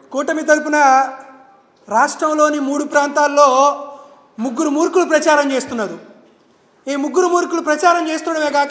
కూటమి తరపున రాష్ట్రంలోని మూడు ప్రాంతాల్లో ముగ్గురు మూర్ఖులు ప్రచారం చేస్తున్నారు ఈ ముగ్గురు మూర్ఖులు ప్రచారం చేస్తుండమే కాక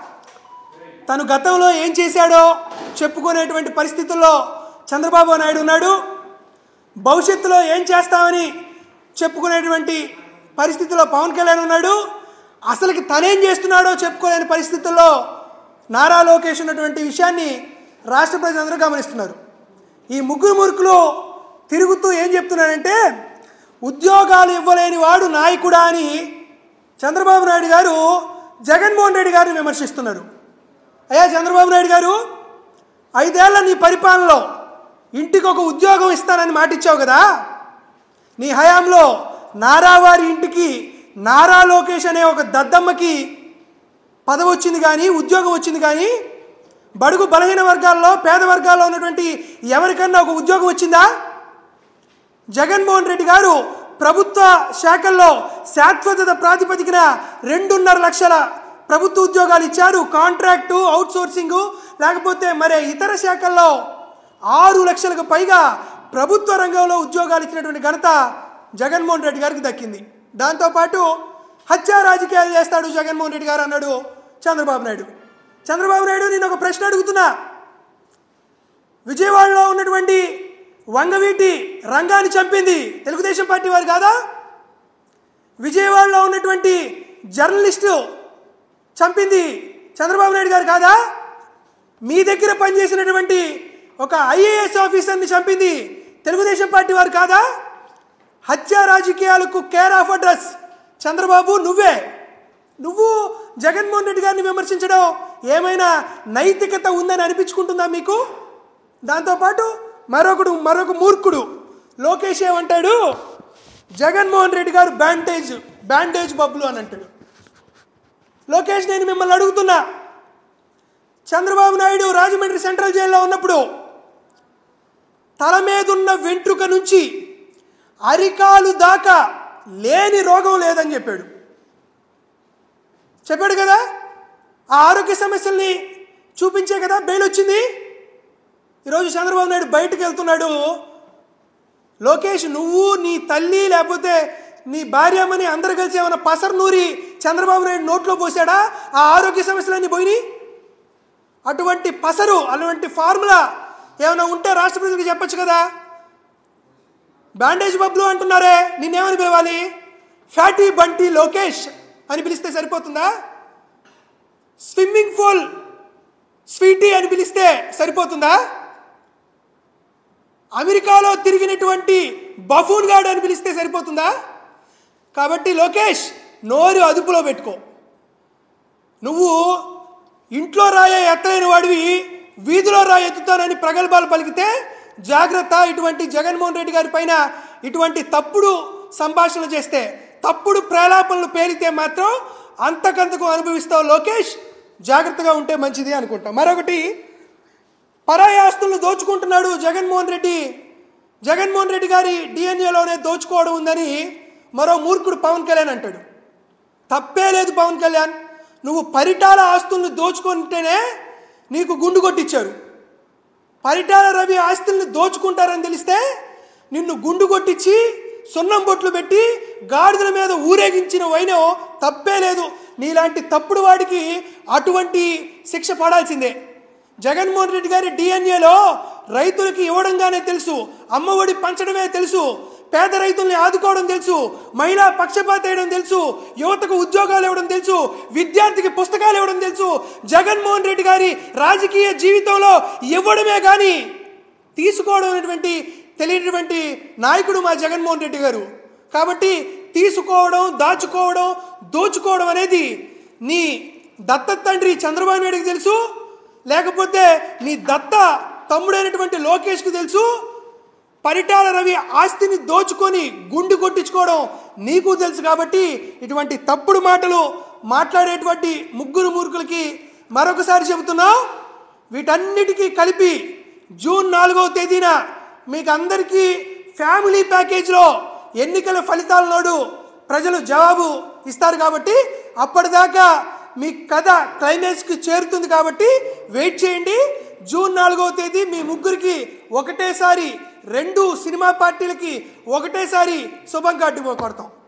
తను గతంలో ఏం చేశాడో చెప్పుకునేటువంటి పరిస్థితుల్లో చంద్రబాబు నాయుడు ఉన్నాడు భవిష్యత్తులో ఏం చేస్తామని చెప్పుకునేటువంటి పరిస్థితుల్లో పవన్ కళ్యాణ్ ఉన్నాడు అసలుకి తనేం చేస్తున్నాడో చెప్పుకోలేని పరిస్థితుల్లో నారా లోకేష్ ఉన్నటువంటి విషయాన్ని రాష్ట్ర ప్రజలందరూ గమనిస్తున్నారు ఈ ముగ్గురు మురుకులు తిరుగుతూ ఏం చెప్తున్నారంటే ఉద్యోగాలు ఇవ్వలేని వాడు నాయకుడా అని చంద్రబాబు నాయుడు గారు జగన్మోహన్ రెడ్డి గారిని విమర్శిస్తున్నారు అయ్యా చంద్రబాబు నాయుడు గారు ఐదేళ్ల నీ పరిపాలనలో ఇంటికి ఒక ఉద్యోగం ఇస్తానని మాట ఇచ్చావు కదా నీ హయాంలో నారావారి ఇంటికి నారా లోకేష్ అనే ఒక దద్దమ్మకి పదవి వచ్చింది కానీ ఉద్యోగం వచ్చింది కానీ బడుగు బలహీన వర్గాల్లో పేద వర్గాల్లో ఉన్నటువంటి ఎవరికన్నా ఒక ఉద్యోగం వచ్చిందా జగన్మోహన్ రెడ్డి గారు ప్రభుత్వ శాఖల్లో శాశ్వతత ప్రాతిపదికన రెండున్నర లక్షల ప్రభుత్వ ఉద్యోగాలు ఇచ్చారు కాంట్రాక్టు అవుట్సోర్సింగు లేకపోతే మరే ఇతర శాఖల్లో ఆరు లక్షలకు పైగా ప్రభుత్వ రంగంలో ఉద్యోగాలు ఇచ్చినటువంటి ఘనత జగన్మోహన్ రెడ్డి గారికి దక్కింది దాంతోపాటు హత్యా రాజకీయాలు చేస్తాడు జగన్మోహన్ రెడ్డి గారు అన్నాడు చంద్రబాబు నాయుడు చంద్రబాబు నాయుడు నేను ఒక ప్రశ్న అడుగుతున్నా విజయవాడలో ఉన్నటువంటి వంగవీటి రంగాన్ని చంపింది తెలుగుదేశం పార్టీ వారు కాదా విజయవాడలో ఉన్నటువంటి జర్నలిస్టు చంపింది చంద్రబాబు నాయుడు గారు కాదా మీ దగ్గర పనిచేసినటువంటి ఒక ఐఏఎస్ ఆఫీసర్ని చంపింది తెలుగుదేశం పార్టీ వారు కాదా హత్య రాజకీయాలకు కేర్ ఆఫ్ అడ్రస్ చంద్రబాబు నువ్వే నువ్వు జగన్మోహన్ రెడ్డి గారిని విమర్శించడం ఏమైనా నైతికత ఉందని అనిపించుకుంటుందా మీకు దాంతోపాటు మరొకడు మరొక మూర్ఖుడు లోకేష్ ఏమంటాడు జగన్మోహన్ రెడ్డి గారు బ్యాండేజ్ బ్యాండేజ్ బబ్బులు అని అంటాడు లోకేష్ నేను మిమ్మల్ని అడుగుతున్నా చంద్రబాబు నాయుడు రాజమండ్రి సెంట్రల్ జైల్లో ఉన్నప్పుడు తల మీదున్న వెంట్రుక నుంచి అరికాలు దాకా లేని రోగం లేదని చెప్పాడు చెప్పాడు కదా ఆ ఆరోగ్య సమస్యల్ని చూపించే కదా బెయిల్ వచ్చింది ఈరోజు చంద్రబాబు నాయుడు బయటకు వెళ్తున్నాడు లోకేష్ నువ్వు నీ తల్లి లేకపోతే నీ భార్యమ్మని అందరు కలిసి ఏమైనా పసరు నూరి చంద్రబాబు నాయుడు నోట్లో పోసాడా ఆ ఆరోగ్య సమస్యలన్నీ పోయినాయి అటువంటి పసరు అటువంటి ఫార్ములా ఏమైనా ఉంటే రాష్ట్ర ప్రజలకు చెప్పొచ్చు కదా బ్యాండేజ్ బబ్లు అంటున్నారే నిన్నేమని పిలవాలి ఫ్యాటీ బంటి లోకేష్ అని పిలిస్తే సరిపోతుందా స్విమ్మింగ్ పూల్ స్వీటీ అని పిలిస్తే సరిపోతుందా అమెరికాలో తిరిగినటువంటి బఫూన్ గార్డ్ అని పిలిస్తే సరిపోతుందా కాబట్టి లోకేష్ నోరు అదుపులో పెట్టుకో నువ్వు ఇంట్లో రాయ ఎత్తలేని వాడివి వీధిలో రాయి ఎత్తుతానని ప్రగల్భాలు పలికితే జాగ్రత్త ఇటువంటి జగన్మోహన్ రెడ్డి గారి పైన ఇటువంటి తప్పుడు సంభాషణలు చేస్తే తప్పుడు ప్రేలాపనలు పేలితే మాత్రం అంతకంతకు అనుభవిస్తావు లోకేష్ జాగ్రత్తగా ఉంటే మంచిది అనుకుంటా మరొకటి పరాయి ఆస్తులను దోచుకుంటున్నాడు జగన్మోహన్ రెడ్డి జగన్మోహన్ రెడ్డి గారి డిఎన్ఏలోనే దోచుకోవడం ఉందని మరో మూర్ఖుడు పవన్ కళ్యాణ్ అంటాడు తప్పే లేదు పవన్ కళ్యాణ్ నువ్వు పరిటాల ఆస్తులను దోచుకుంటేనే నీకు గుండు కొట్టించారు పరిటాల రవి ఆస్తుల్ని దోచుకుంటారని తెలిస్తే నిన్ను గుండు కొట్టించి సున్నం బొట్లు పెట్టి గాడిదల మీద ఊరేగించిన వైనం తప్పే లేదు నీలాంటి తప్పుడు వాడికి అటువంటి శిక్ష పడాల్సిందే జగన్మోహన్ రెడ్డి గారి డిఎన్ఏలో రైతులకి ఇవ్వడంగానే తెలుసు అమ్మఒడి పంచడమే తెలుసు పేద రైతుల్ని ఆదుకోవడం తెలుసు మహిళా పక్షపాత వేయడం తెలుసు యువతకు ఉద్యోగాలు ఇవ్వడం తెలుసు విద్యార్థికి పుస్తకాలు ఇవ్వడం తెలుసు జగన్మోహన్ రెడ్డి గారి రాజకీయ జీవితంలో ఇవ్వడమే కానీ తీసుకోవడం అనేటువంటి తెలియనటువంటి నాయకుడు మా జగన్మోహన్ రెడ్డి గారు కాబట్టి తీసుకోవడం దాచుకోవడం దోచుకోవడం అనేది నీ దత్త తండ్రి చంద్రబాబు నాయుడికి తెలుసు లేకపోతే నీ దత్త తమ్ముడైనటువంటి లోకేష్కి తెలుసు పరిటాల రవి ఆస్తిని దోచుకొని గుండు కొట్టించుకోవడం నీకు తెలుసు కాబట్టి ఇటువంటి తప్పుడు మాటలు మాట్లాడేటువంటి ముగ్గురు మూర్ఖులకి మరొకసారి చెబుతున్నాం వీటన్నిటికీ కలిపి జూన్ నాలుగవ తేదీన మీకు అందరికీ ఫ్యామిలీ ప్యాకేజ్లో ఎన్నికల ఫలితాల నాడు ప్రజలు జవాబు ఇస్తారు కాబట్టి అప్పటిదాకా మీ కథ క్లైమాక్స్కి చేరుతుంది కాబట్టి వెయిట్ చేయండి జూన్ నాలుగవ తేదీ మీ ముగ్గురికి ఒకటేసారి రెండు సినిమా పార్టీలకి ఒకటేసారి శుభం కార్డు కొడతాం